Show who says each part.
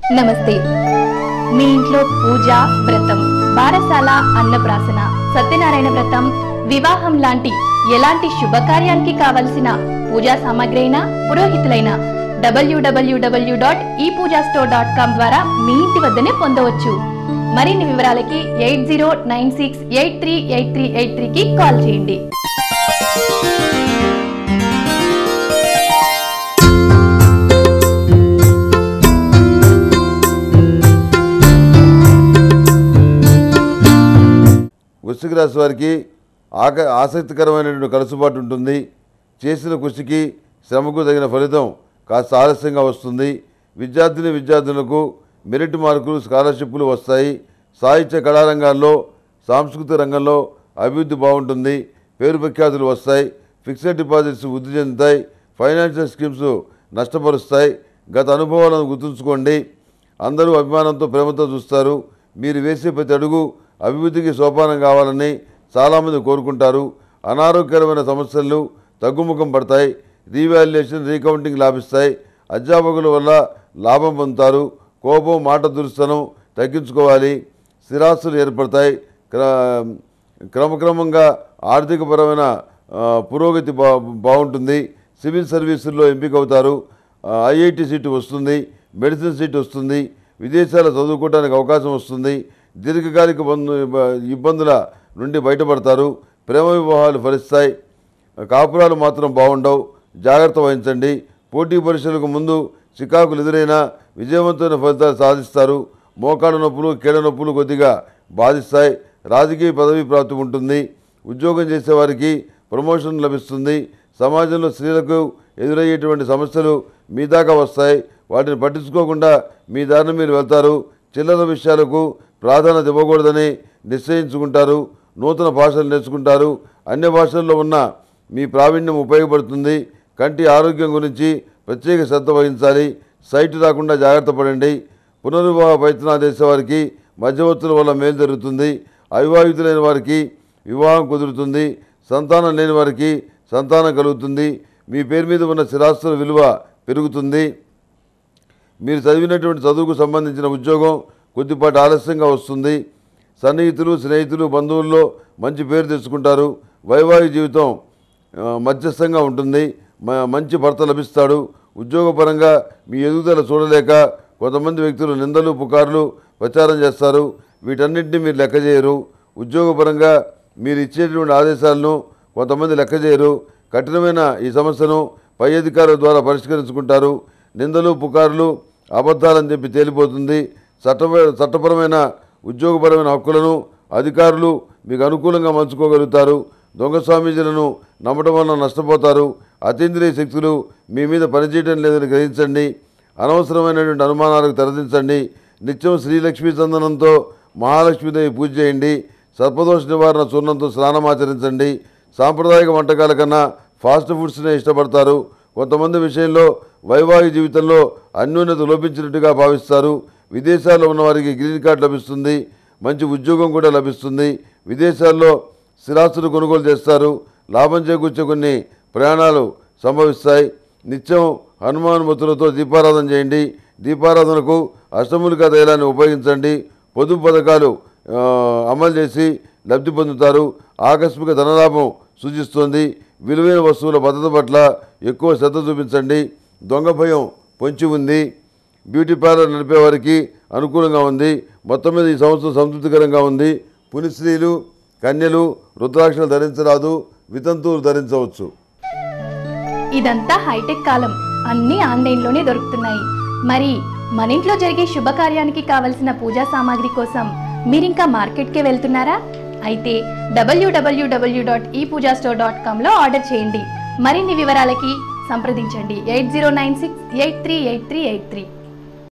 Speaker 1: నమస్తే మీ ఇంట్లో పూజ వ్రతం బారసాల అన్నప్రాసన సత్యనారాయణ వ్రతం వివాహం లాంటి ఎలాంటి శుభకార్యానికి కావలసిన పూజా సామాగ్రి అయినా పురోహితులైన డబ్ల్యూడబ్ల్యూడబ్ల్యూ dot E Pooja store dot com ద్వారా మీ ఇంటి వద్దనే పొందవచ్చు మరిన్ని వివరాలకి eight zero nine six eight three eight three eight త్రీకి కాల్ చేయండి
Speaker 2: వృశ్చిక రాశి వారికి ఆక ఆసక్తికరమైనటువంటి కలుసుబాటు ఉంటుంది చేసిన కృషికి శ్రమకు తగిన ఫలితం కాస్త ఆలస్యంగా వస్తుంది విద్యార్థిని విద్యార్థులకు మెరిట్ మార్కులు స్కాలర్షిప్లు వస్తాయి సాహిత్య కళారంగాల్లో సాంస్కృతిక రంగంలో అభివృద్ధి బాగుంటుంది పేరు ప్రఖ్యాతులు వస్తాయి ఫిక్స్డ్ డిపాజిట్స్ వృద్ధి చెందుతాయి ఫైనాన్షియల్ స్కీమ్స్ నష్టపరుస్తాయి గత అనుభవాలను గుర్తుంచుకోండి అందరూ అభిమానంతో ప్రేమతో చూస్తారు మీరు వేసే ప్రతి అడుగు అభివృద్ధికి సోపానం కావాలని చాలామంది కోరుకుంటారు అనారోగ్యకరమైన సమస్యలు తగ్గుముఖం పడతాయి రీవాల్యుయేషన్ రీకౌంటింగ్ లాభిస్తాయి అధ్యాపకుల వల్ల లాభం పొందుతారు కోపం మాట దురుస్తనం తగ్గించుకోవాలి స్థిరాస్తులు ఏర్పడతాయి క్ర- క్రమక్రమంగా ఆర్థికపరమైన ఆ, పురోగతి బా బాగుంటుంది సివిల్ సర్వీసుల్లో ఎంపిక అవుతారు ఐఐటి సీటు వస్తుంది మెడిసిన్ సీట్ వస్తుంది విదేశాల చదువుకోవడానికి అవకాశం వస్తుంది దీర్ఘకాలిక బంధు ఇబ్బందుల నుండి బయటపడతారు ప్రేమ వివాహాలు ఫలిస్తాయి కాపురాలు మాత్రం బాగుండవు జాగ్రత్త వహించండి పోటీ పరీక్షలకు ముందు చికాకులు ఎదురైనా విజయవంతమైన ఫలితాలు సాధిస్తారు మోకాళ్ళ నొప్పులు కీళ్ళ నొప్పులు కొద్దిగా బాధిస్తాయి రాజకీయ పదవి ప్రాప్తి ఉంటుంది ఉద్యోగం చేసేవారికి ప్రమోషన్ లభిస్తుంది సమాజంలో స్త్రీలకు ఎదురయ్యేటువంటి సమస్యలు మీ దాకా వస్తాయి వాటిని పట్టించుకోకుండా మీ దారిని మీరు వెళ్తారు చిల్లర విషయాలకు ప్రాధాన్యత ఇవ్వకూడదని నిశ్చయించుకుంటారు నూతన భాషలు నేర్చుకుంటారు అన్య భాషల్లో ఉన్న మీ ప్రావీణ్యం ఉపయోగపడుతుంది కంటి ఆరోగ్యం గురించి ప్రత్యేక శ్రద్ధ వహించాలి సైట్ రాకుండా జాగ్రత్త పడండి పునర్వివాహ ప్రయత్నాలు చేసేవారికి మధ్యవర్తుల వల్ల మేలు జరుగుతుంది అవివాహితులైన వారికి వివాహం కుదురుతుంది సంతానం లేని వారికి సంతానం కలుగుతుంది మీ పేరు మీద ఉన్న స్థిరాస్తుల విలువ పెరుగుతుంది మీరు చదివినటువంటి చదువుకు సంబంధించిన ఉద్యోగం కొద్దిపాటి ఆలస్యంగా వస్తుంది సన్నిహితులు స్నేహితులు బంధువుల్లో మంచి పేరు తెచ్చుకుంటారు వైవాహిక జీవితం ఆ, మధ్యస్థంగా ఉంటుంది మ- మంచి భర్త లభిస్తాడు ఉద్యోగపరంగా మీ ఎదుగుదల చూడలేక కొంతమంది వ్యక్తులు నిందలు పుకార్లు ప్రచారం చేస్తారు వీటన్నింటినీ మీరు లెక్క చేయరు ఉద్యోగపరంగా మీరు ఇచ్చేటువంటి ఆదేశాలను కొంతమంది లెక్క చేయరు కఠినమైన ఈ సమస్యను పై అధికారుల ద్వారా పరిష్కరించుకుంటారు నిందలు పుకార్లు అబద్ధాలని చెప్పి తేలిపోతుంది చట్ట చట్టపరమైన ఉద్యోగపరమైన హక్కులను అధికారులు మీకు అనుకూలంగా మంచుకోగలుగుతారు దొంగ స్వామీజీలను నమ్మడం వలన నష్టపోతారు అతీంద్రియ శక్తులు మీ మీద పనిచేయడం లేదని గ్రహించండి అనవసరమైనటువంటి అనుమానాలకు తెరదించండి నిత్యం శ్రీలక్ష్మీ చందనంతో మహాలక్ష్మీదేవి పూజ చేయండి సర్పదోష నివారణ చూర్ణంతో స్నానమాచరించండి సాంప్రదాయిక వంటకాల కన్నా ఫాస్ట్ ఫుడ్స్నే ఇష్టపడతారు కొంతమంది విషయంలో వైవాహిక జీవితంలో అన్యోన్యత లోపించినట్టుగా భావిస్తారు విదేశాల్లో ఉన్న వారికి గ్రీన్ కార్డ్ లభిస్తుంది మంచి ఉద్యోగం కూడా లభిస్తుంది విదేశాల్లో స్థిరాస్తులు కొనుగోలు చేస్తారు లాభం చేకూర్చే కొన్ని ప్రయాణాలు సంభవిస్తాయి నిత్యం హనుమాన్ మతులతో దీపారాధన చేయండి దీపారాధనకు అష్టములికా తైలాన్ని ఉపయోగించండి పొదుపు పథకాలు ఆ, అమలు చేసి లబ్ధి పొందుతారు ఆకస్మిక ధనలాభం సూచిస్తుంది విలువైన వస్తువుల భద్రత పట్ల ఎక్కువ శ్రద్ధ చూపించండి దొంగ భయం పొంచి ఉంది బ్యూటీ పార్లర్ నడిపే వారికి అనుకూలంగా ఉంది మొత్తం మీద ఈ సంవత్సరం సంతృప్తికరంగా ఉంది పునిస్త్రీలు కన్యలు రుద్రాక్షలు ధరించరాదు వితంతువులు ధరించవచ్చు
Speaker 1: ఇదంతా హైటెక్ కాలం అన్నీ ఆన్లైన్లోనే దొరుకుతున్నాయి మరి మన ఇంట్లో జరిగే శుభకార్యానికి కావలసిన పూజా సామాగ్రి కోసం మీరింకా మార్కెట్కే వెళ్తున్నారా అయితే W W W dot E Pooja store dot కామ్లో ఆర్డర్ చేయండి మరిన్ని వివరాలకి సంప్రదించండి eight zero nine six eight three eight three eight three